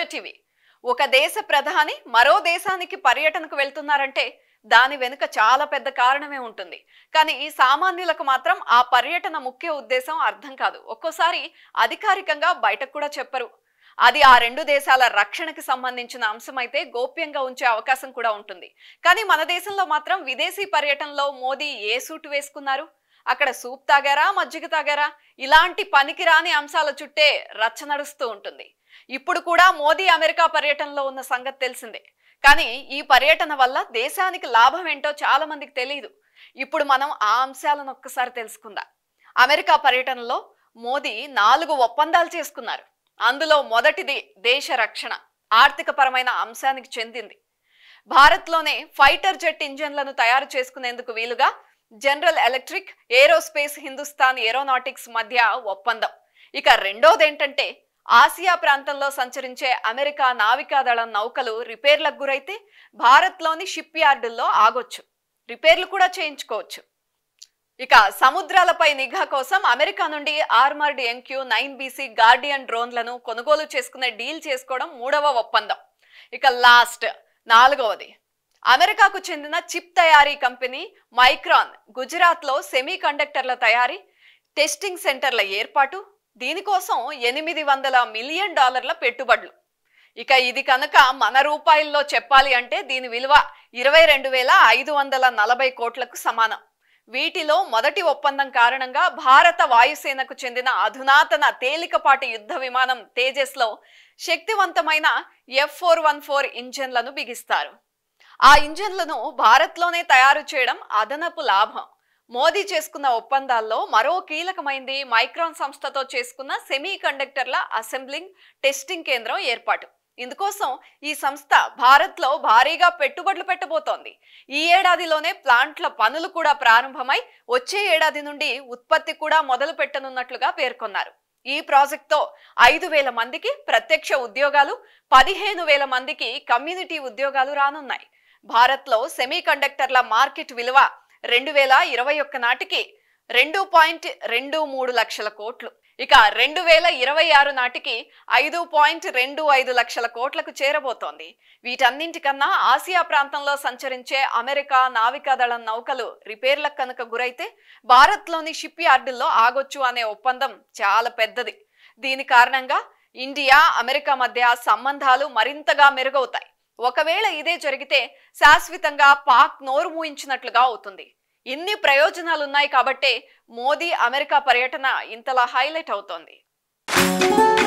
మొదటివి ఒక దేశ ప్రధాని మరో దేశానికి పర్యటనకు వెళ్తున్నారంటే దాని వెనుక చాలా పెద్ద కారణమే ఉంటుంది కానీ ఈ సామాన్యులకు మాత్రం ఆ పర్యటన ముఖ్య ఉద్దేశం అర్థం కాదు ఒక్కోసారి అధికారికంగా బయటకు కూడా చెప్పరు అది ఆ రెండు దేశాల రక్షణకి సంబంధించిన అంశమైతే గోప్యంగా ఉంచే అవకాశం కూడా ఉంటుంది కానీ మన దేశంలో మాత్రం విదేశీ పర్యటనలో మోదీ ఏ సూట్ వేసుకున్నారు అక్కడ సూప్ తాగారా మజ్జిగ తాగారా ఇలాంటి పనికిరాని అంశాల చుట్టే రచ్చ నడుస్తూ ఉంటుంది ఇప్పుడు కూడా మోదీ అమెరికా పర్యటనలో ఉన్న సంగతి తెలిసిందే కానీ ఈ పర్యటన వల్ల దేశానికి లాభం ఏంటో చాలా మందికి తెలియదు ఇప్పుడు మనం ఆ అంశాలను ఒక్కసారి తెలుసుకుందాం అమెరికా పర్యటనలో మోదీ నాలుగు ఒప్పందాలు చేసుకున్నారు అందులో మొదటిది దేశ రక్షణ ఆర్థిక పరమైన అంశానికి చెందింది భారత్లోనే ఫైటర్ జెట్ ఇంజన్లను తయారు చేసుకునేందుకు వీలుగా General Electric Aerospace Hindustan Aeronautics మధ్య ఒప్పందం ఇక రెండోదేంటంటే ఆసియా ప్రాంతంలో సంచరించే అమెరికా నావికాదళం నౌకలు రిపేర్లకు గురైతే భారత్లోని షిప్ యార్డుల్లో ఆగొచ్చు రిపేర్లు కూడా చేయించుకోవచ్చు ఇక సముద్రాలపై నిఘా కోసం అమెరికా నుండి armoured MQ nine BC Guardian డ్రోన్లను కొనుగోలు చేసుకునే డీల్ చేసుకోవడం మూడవ ఒప్పందం ఇక లాస్ట్ నాలుగవది అమెరికాకు చెందిన చిప్ తయారీ కంపెనీ మైక్రాన్ గుజరాత్లో సెమీ కండక్టర్ల తయారీ టెస్టింగ్ సెంటర్ల ఏర్పాటు దీనికోసం ఎనిమిది వందల మిలియన్ డాలర్ల పెట్టుబడులు ఇక ఇది కనుక మన రూపాయల్లో చెప్పాలి అంటే దీని విలువ ఇరవై రెండు వేల ఐదు వందల నలభై కోట్లకు సమానం వీటిలో మొదటి ఒప్పందం కారణంగా భారత వాయుసేనకు చెందిన అధునాతన తేలికపాటి యుద్ధ విమానం తేజస్లో శక్తివంతమైన ఎఫ్ ఫోర్ వన్ ఫోర్ ఇంజన్లను బిగిస్తారు ఆ ఇంజన్లను భారత్లోనే తయారు చేయడం అదనపు లాభం మోదీ చేసుకున్న ఒప్పందాల్లో మరో కీలకమైంది మైక్రాన్ సంస్థతో చేసుకున్న సెమీ కండక్టర్ల అసెంబ్లింగ్ టెస్టింగ్ కేంద్రం ఏర్పాటు ఇందుకోసం ఈ సంస్థ భారత్లో భారీగా పెట్టుబడులు పెట్టబోతోంది ఈ ఏడాదిలోనే ప్లాంట్ల పనులు కూడా ప్రారంభమై వచ్చే ఏడాది నుండి ఉత్పత్తి కూడా మొదలు పెట్టనున్నట్లుగా పేర్కొన్నారు ఈ ప్రాజెక్ట్తో ఐదు వేల మందికి ప్రత్యక్ష ఉద్యోగాలు పదిహేను వేల మందికి కమ్యూనిటీ ఉద్యోగాలు రానున్నాయి భారత్లో సెమీ కండక్టర్ల మార్కెట్ విలువ రెండు వేల ఇరవై ఒక్క నాటికి రెండు పాయింట్ రెండు మూడు లక్షల కోట్లు ఇక రెండు వేల ఇరవై ఆరు నాటికి ఐదు పాయింట్ రెండు ఐదు లక్షల కోట్లకు చేరబోతోంది వీటన్నింటికన్నా ఆసియా ప్రాంతంలో సంచరించే అమెరికా నావికాదళం నౌకలు రిపేర్లకు కనుక గురైతే భారత్లోని షిప్ యార్డుల్లో ఆగొచ్చు అనే ఒప్పందం చాలా పెద్దది దీని కారణంగా ఇండియా అమెరికా మధ్య సంబంధాలు మరింతగా మెరుగవుతాయి ఒకవేళ ఇదే జరిగితే శాశ్వతంగా పాక్ నోరు మూయించినట్లుగా అవుతుంది ఇన్ని ప్రయోజనాలున్నాయి కాబట్టే మోదీ అమెరికా పర్యటన ఇంతలా హైలైట్ అవుతోంది